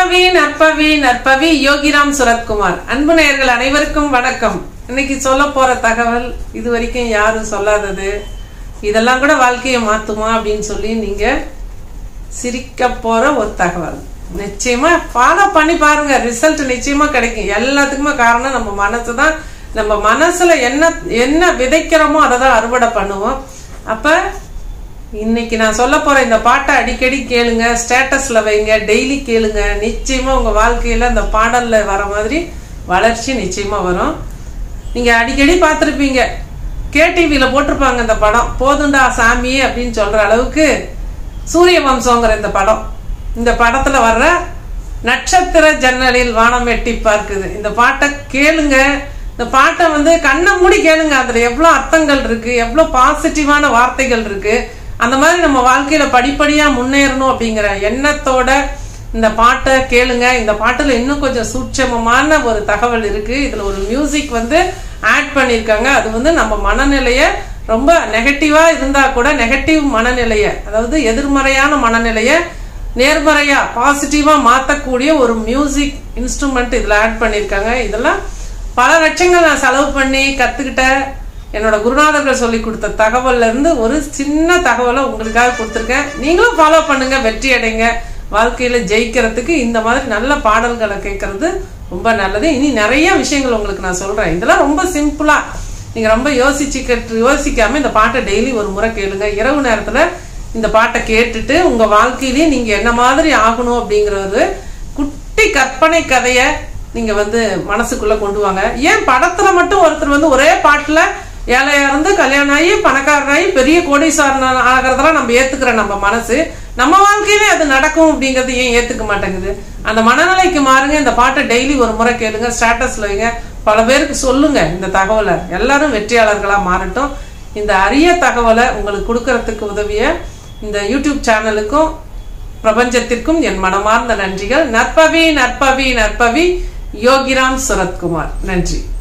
நற்பவி நற்பவி நற்பவி யோகிராம் சுரத்குமார் அன்பு நேயர்கள் அனைவருக்கும் வணக்கம் இன்னைக்கு சொல்ல போற தகவல் இது வரைக்கும் யாரும் சொல்லாதது இதெல்லாம் கூட வாழ்க்கையை மாத்துமா அப்படின்னு சொல்லி நீங்க சிரிக்க போற ஒரு தகவல் நிச்சயமா ஃபாலோ பண்ணி பாருங்க ரிசல்ட் நிச்சயமா கிடைக்கும் எல்லாத்துக்குமே காரணம் நம்ம மனசு தான் நம்ம மனசுல என்ன என்ன விதைக்கிறோமோ அதை தான் அறுவடை பண்ணுவோம் அப்ப இன்னைக்கு நான் சொல்ல போற இந்த பாட்டை அடிக்கடி கேளுங்க ஸ்டேட்டஸ்ல வைங்க டெய்லி கேளுங்க நிச்சயமா உங்க வாழ்க்கையில அந்த பாடல்ல வர மாதிரி வளர்ச்சி நிச்சயமா வரும் நீங்க அடிக்கடி பார்த்துருப்பீங்க கேடிவியில போட்டிருப்பாங்க இந்த படம் போதுண்டா சாமி அப்படின்னு சொல்ற அளவுக்கு சூரிய வம்சங்கிற இந்த படம் இந்த படத்துல வர்ற நட்சத்திர ஜன்னலில் வானம் எட்டி பார்க்குது இந்த பாட்டை கேளுங்க இந்த பாட்டை வந்து கண்ணை மூடி கேளுங்க அதுல எவ்வளவு அர்த்தங்கள் இருக்கு எவ்வளவு பாசிட்டிவான வார்த்தைகள் இருக்கு அந்த மாதிரி நம்ம வாழ்க்கையில படிப்படியா முன்னேறணும் அப்படிங்கிற எண்ணத்தோட இந்த பாட்டை கேளுங்க இந்த பாட்டுல இன்னும் கொஞ்சம் சூட்சமமான ஒரு தகவல் இருக்கு இதுல ஒரு மியூசிக் வந்து ஆட் பண்ணியிருக்காங்க அது வந்து நம்ம மனநிலைய ரொம்ப நெகட்டிவா இருந்தா கூட நெகட்டிவ் மனநிலைய அதாவது எதிர்மறையான மனநிலைய நேர்மறையா பாசிட்டிவா மாத்தக்கூடிய ஒரு மியூசிக் இன்ஸ்ட்ருமெண்ட் இதுல ஆட் பண்ணியிருக்காங்க இதெல்லாம் பல லட்சங்கள் நான் செலவு பண்ணி கத்துக்கிட்ட என்னோட குருநாதர்கள் சொல்லி கொடுத்த தகவல்ல இருந்து ஒரு சின்ன தகவலை உங்களுக்காக கொடுத்துருக்கேன் நீங்களும் ஃபாலோ பண்ணுங்க வெற்றி அடைங்க வாழ்க்கையில ஜெயிக்கிறதுக்கு இந்த மாதிரி நல்ல பாடல்களை கேட்கறது ரொம்ப நல்லது இனி நிறைய விஷயங்கள் உங்களுக்கு நான் சொல்றேன் இதெல்லாம் ரொம்ப சிம்பிளா நீங்க ரொம்ப யோசிச்சு யோசிக்காம இந்த பாட்டை டெய்லி ஒரு முறை கேளுங்க இரவு நேரத்துல இந்த பாட்டை கேட்டுட்டு உங்க வாழ்க்கையிலேயே நீங்க என்ன மாதிரி ஆகணும் அப்படிங்கறது குட்டி கற்பனை கதைய நீங்க வந்து மனசுக்குள்ள கொண்டு வாங்க ஏன் படத்துல மட்டும் ஒருத்தர் வந்து ஒரே பாட்டுல ஏழையா இருந்து கல்யாணம் ஆகி பணக்காரனாகி பெரிய கோடீஸ்வரன் ஆகிறதெல்லாம் நம்ம ஏத்துக்கிற நம்ம மனசு நம்ம வாழ்க்கையிலே அது நடக்கும் அப்படிங்கறது ஏன் ஏத்துக்க மாட்டேங்குது அந்த மனநிலைக்கு மாறுங்க இந்த பாட்டை டெய்லி ஒரு முறை கேளுங்க ஸ்டேட்டஸ்ல வைங்க பல பேருக்கு சொல்லுங்க இந்த தகவலை எல்லாரும் வெற்றியாளர்களா மாறட்டும் இந்த அரிய தகவலை உங்களுக்கு கொடுக்கறதுக்கு உதவிய இந்த யூடியூப் சேனலுக்கும் பிரபஞ்சத்திற்கும் என் மனமார்ந்த நன்றிகள் நற்பவி நற்பவி நற்பவி யோகிராம் சுரத்குமார் நன்றி